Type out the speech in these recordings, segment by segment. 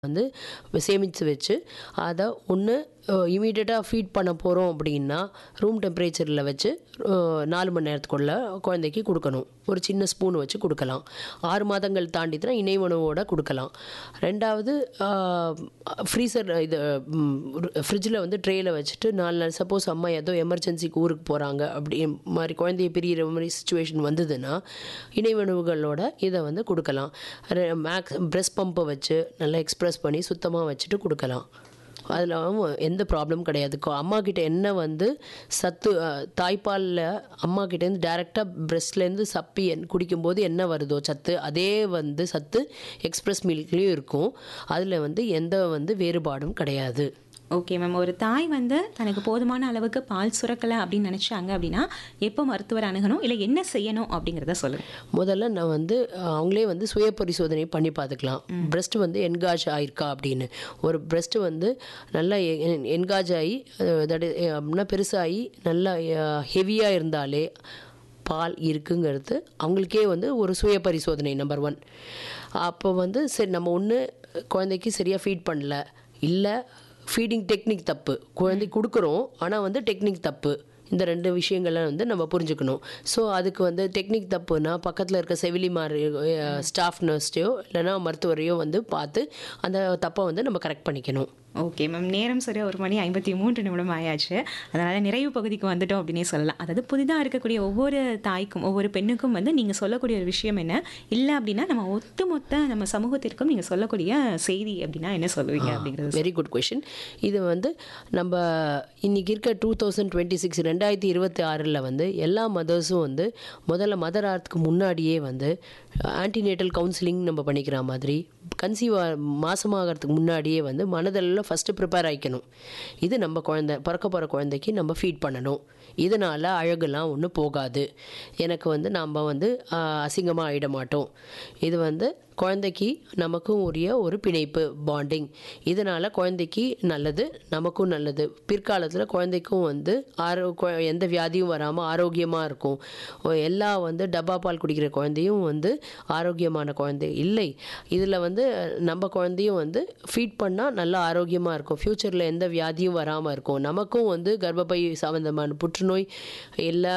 வந்து சேமித்து வச்சு அதை ஒன்று இமீடியட்டாக ஃபீட் பண்ண போகிறோம் அப்படின்னா ரூம் டெம்பரேச்சரில் வச்சு அஹ், நாலு மணி நேரத்துக்குள்ள குழந்தைக்கு கொடுக்கணும் ஒரு சின்ன ஸ்பூன் வச்சு கொடுக்கலாம் ஆறு மாதங்கள் தாண்டிட்டுனா இணை உணவோட கொடுக்கலாம் ரெண்டாவது ஃப்ரீசர் இது ஃப்ரிட்ஜில் வந்து ட்ரேயில் வச்சுட்டு நாலு நாள் சப்போஸ் அம்மா ஏதோ எமர்ஜென்சிக்கு ஊருக்கு போகிறாங்க அப்படி மாதிரி குழந்தைய பிரியிற மாதிரி சுச்சுவேஷன் வந்ததுன்னா இணை உணவுகளோட இதை வந்து கொடுக்கலாம் மேக்ஸ் ப்ரெஸ் பம்பை வச்சு நல்லா எக்ஸ்ப்ரெஸ் பண்ணி சுத்தமாக வச்சுட்டு கொடுக்கலாம் அதில் எந்த ப்ராப்ளம் கிடையாது கொ- அம்மா கிட்ட என்ன வந்து சத்து அஹ், தாய்ப்பாலில் அம்மா கிட்டேருந்து டேரெக்டாக ப்ரெஸ்ட்லேருந்து சப்பி என் குடிக்கும்போது என்ன வருதோ சத்து அதே வந்து சத்து எக்ஸ்பிரஸ் மில்க்லேயும் இருக்கும் அதில் வந்து எந்த வந்து வேறுபாடும் கிடையாது ஓகே மேம் ஒரு தாய் வந்து தனக்கு போதுமான அளவுக்கு பால் சுரக்கலை அப்படின்னு நினைச்சாங்க அப்படின்னா எப்போ மருத்துவர் அணுகணும் இல்லை என்ன செய்யணும் அப்படிங்கிறத சொல்லுங்க முதல்ல நான் வந்து அஹ், அவங்களே வந்து சுய பரிசோதனை பண்ணி பார்த்துக்கலாம் பிரஸ்ட் வந்து என்காஜ் ஆயிருக்கா அப்படின்னு ஒரு பிரஸ்ட் வந்து நல்லா என்காஜ் ஆகி அஹ், that is, அஹ், அப்படின்னா பெருசாகி நல்லா ஹெவியாக இருந்தாலே பால் இருக்குங்கிறது அவங்களுக்கே வந்து ஒரு சுய பரிசோதனை நம்பர் ஒன் அப்போ வந்து சரி நம்ம ஒன்று குழந்தைக்கு சரியாக ஃபீட் பண்ணல இல்லை ஃபீடிங் டெக்னிக் தப்பு குழந்தை கொடுக்குறோம் ஆனால் வந்து டெக்னிக் தப்பு இந்த ரெண்டு விஷயங்களை வந்து நம்ம புரிஞ்சுக்கணும் ஸோ அதுக்கு வந்து டெக்னிக் தப்புனா பக்கத்தில் இருக்க செவிலிமார் ஸ்டாஃப் நர்ஸ்டையோ இல்லைன்னா மருத்துவரையோ வந்து பார்த்து அந்த தப்பை வந்து நம்ம கரெக்ட் பண்ணிக்கணும் ஓகே மேம் நேரம் சரியா ஒரு மணி ஐம்பத்தி மூன்று நிமிடம் ஆயாச்சு அதனால நிறைவு பகுதிக்கு வந்துட்டோம் அப்படின்னே சொல்லலாம் அதாவது புதிதாக இருக்கக்கூடிய ஒவ்வொரு தாய்க்கும் ஒவ்வொரு பெண்ணுக்கும் வந்து நீங்கள் சொல்லக்கூடிய ஒரு விஷயம் என்ன இல்லை அப்படின்னா நம்ம ஒட்டுமொத்த நம்ம சமூகத்திற்கும் நீங்கள் சொல்லக்கூடிய செய்தி அப்படின்னா என்ன சொல்லுவீங்க அப்படிங்கிறது வெரி குட் கொஷின் இது வந்து நம்ம இன்னைக்கு இருக்க டூ தௌசண்ட் டுவெண்ட்டி சிக்ஸ் ரெண்டாயிரத்தி இருபத்தி ஆறில் வந்து எல்லா மதர்ஸும் வந்து முதல்ல மதர் ஆகிறதுக்கு முன்னாடியே வந்து ஆன்டிநேட்டல் கவுன்சிலிங் நம்ம பண்ணிக்கிற மாதிரி கன்சீவ் மாசமாகறதுக்கு முன்னாடியே வந்து மனதளவில் ஃபஸ்ட்டு ப்ரிப்பேர் ஆகிக்கணும் இது நம்ம குழந்தை பிறக்க போகிற குழந்தைக்கு நம்ம ஃபீட் பண்ணணும் இதனால் அழகுலாம் ஒன்றும் போகாது எனக்கு வந்து நம்ம வந்து அசிங்கமாக ஆகிட மாட்டோம் இது வந்து குழந்தைக்கு நமக்கும் உரிய ஒரு பிணைப்பு பாண்டிங் இதனால் குழந்தைக்கு நல்லது நமக்கும் நல்லது பிற்காலத்தில் குழந்தைக்கும் வந்து ஆரோ கொ- எந்த வியாதியும் வராமல் ஆரோக்கியமாக இருக்கும் ஒ- எல்லா வந்து டப்பா பால் குடிக்கிற குழந்தையும் வந்து ஆரோக்கியமான குழந்தை இல்லை இதில் வந்து நம்ம குழந்தையும் வந்து ஃபீட் பண்ணால் நல்லா ஆரோக்கியமாக இருக்கும் ஃப்யூச்சரில் எந்த வியாதியும் வராமல் இருக்கும் நமக்கும் வந்து கர்ப்பப்பை சம்மந்தமான புற்றுநோய் இல்லை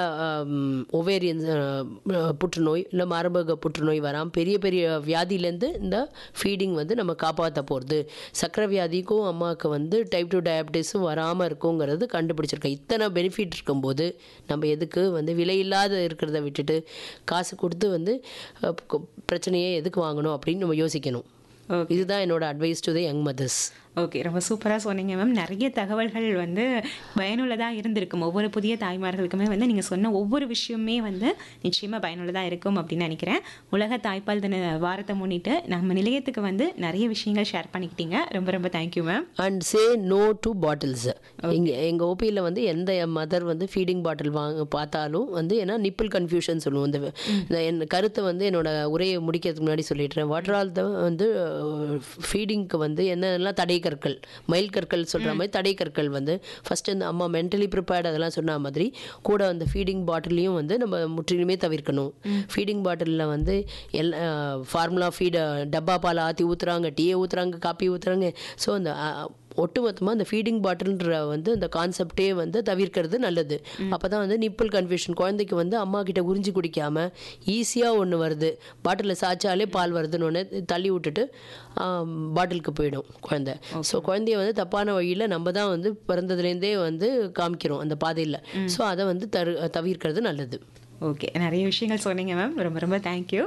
ஒவேரியன் புற்றுநோய் இல்லை மார்பக புற்றுநோய் வராமல் பெரிய பெரிய வியாதியிலேருந்து இந்த ஃபீடிங் வந்து நம்ம காப்பாற்ற போகிறது சக்கரை வியாதிக்கும் அம்மாவுக்கு வந்து டைப் டூ டயபிட்டிஸும் வராமல் இருக்குங்கிறது கண்டுபிடிச்சிருக்கேன் இத்தனை பெனிஃபிட் இருக்கும்போது நம்ம எதுக்கு வந்து விலையில்லாத இருக்கிறத விட்டுட்டு காசு கொடுத்து வந்து அஹ், கு- பிரச்சனையே எதுக்கு வாங்கணும் அப்படின்னு நம்ம யோசிக்கணும் இதுதான் என்னோட advice to the young mothers okay ரொம்ப சூப்பராக சொன்னீங்க மேம் நிறைய தகவல்கள் வந்து பயனுள்ளதாக இருந்திருக்கும் ஒவ்வொரு புதிய தாய்மார்களுக்குமே வந்து நீங்கள் சொன்ன ஒவ்வொரு விஷயமே வந்து நிச்சயமாக பயனுள்ளதாக இருக்கும் அப்படின்னு நினைக்கிறேன் உலக தாய்ப்பால் தின வாரத்தை முன்னிட்டு நம்ம நிலையத்துக்கு வந்து நிறைய விஷயங்கள் ஷேர் பண்ணிக்கிட்டீங்க ரொம்ப ரொம்ப thank you ma'am and say no to bottles இங்கே எங்கள் ஓபியில் வந்து எந்த மதர் வந்து ஃபீடிங் பாட்டில் வாங்க பார்த்தாலும் வந்து ஏன்னா நிப்பிள் கன்ஃபியூஷன் சொல்லுவோம் இந்த இந்த என் கருத்தை வந்து என்னோட உரையை முடிக்கிறதுக்கு முன்னாடி சொல்லிடுறேன் வாட்டர் ஆல் தான் வந்து ஃபீடிங்க்கு வந்து என்னென்னலாம் தடை கற்கள் மயில் கற்கள் சொல்கிற மாதிரி தடை கற்கள் வந்து ஃபஸ்ட்டு இந்த அம்மா மென்டலி ப்ரிப்பேர்ட் அதெல்லாம் சொன்ன மாதிரி கூட அந்த ஃபீடிங் பாட்டிலையும் வந்து நம்ம முற்றிலுமே தவிர்க்கணும் ஃபீடிங் பாட்டிலில் வந்து எல்லா ஃபார்முலா ஃபீட் டப்பா பால் ஆற்றி ஊற்றுறாங்க டீயை ஊற்றுறாங்க காப்பி ஊற்றுறாங்க ஸோ அந்த அஹ், ஒட்டுமொத்தமாக அந்த ஃபீடிங் பாட்டில்ன்ற வந்து அந்த கான்செப்டே வந்து தவிர்க்கிறது நல்லது அப்போ தான் வந்து நிப்பிள் கன்ஃபியூஷன் குழந்தைக்கு வந்து அம்மா கிட்ட உறிஞ்சி குடிக்காம ஈஸியாக ஒன்று வருது பாட்டிலில் சாய்ச்சாலே பால் வருதுன்னு ஒன்று தள்ளி விட்டுட்டு பாட்டிலுக்கு போயிடும் குழந்தை ஸோ குழந்தைய வந்து தப்பான வழியில் நம்ம தான் வந்து பிறந்ததுலேருந்தே வந்து காமிக்கிறோம் அந்த பாதையில் ஸோ அதை வந்து தரு தவிர்க்கிறது நல்லது ஓகே நிறைய விஷயங்கள் சொன்னீங்க மேம் ரொம்ப ரொம்ப தேங்க்யூ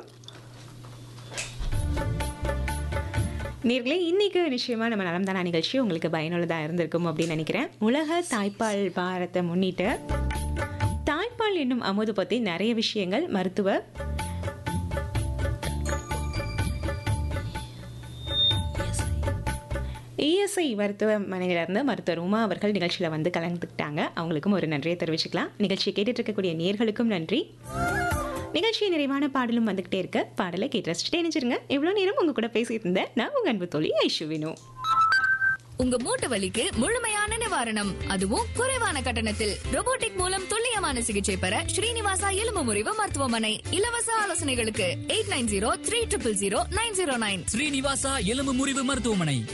நேர்களே இன்னைக்கு நிச்சயமா நம்ம நலம் தானா நிகழ்ச்சி உங்களுக்கு பயனுள்ளதாக இருந்திருக்கும் அப்படின்னு நினைக்கிறேன் உலக தாய்ப்பால் வாரத்தை முன்னிட்டு தாய்ப்பால் என்னும் அமுது பற்றி நிறைய விஷயங்கள் மருத்துவ இஎஸ்ஐ மருத்துவமனையிலிருந்து மருத்துவர் உமா அவர்கள் நிகழ்ச்சியில் வந்து கலந்துக்கிட்டாங்க அவங்களுக்கும் ஒரு நன்றியை தெரிவிச்சுக்கலாம் நிகழ்ச்சியை கேட்டுட்டு இருக்கக்கூடிய நேர்களுக்கும் நன்றி நிகழ்ச்சியை நிறைவான பாடலும் வந்துகிட்டே இருக்க பாடலை கேட்டு ரசிச்சுட்டே நினைச்சிருங்க எவ்வளோ நேரம் உங்க கூட பேசிட்டு இருந்தேன் நான் உங்க அன்பு தோழி ஐஷுவினு உங்க மூட்டு வலிக்கு முழுமையான நிவாரணம் அதுவும் குறைவான கட்டணத்தில் robotic மூலம் துல்லியமான சிகிச்சை பெற ஸ்ரீனிவாசா எலும்பு முறிவு மருத்துவமனை இலவச ஆலோசனைகளுக்கு eight nine zero three triple zero nine zero nine Srinivasa எலும்பு முறிவு மருத்துவமனை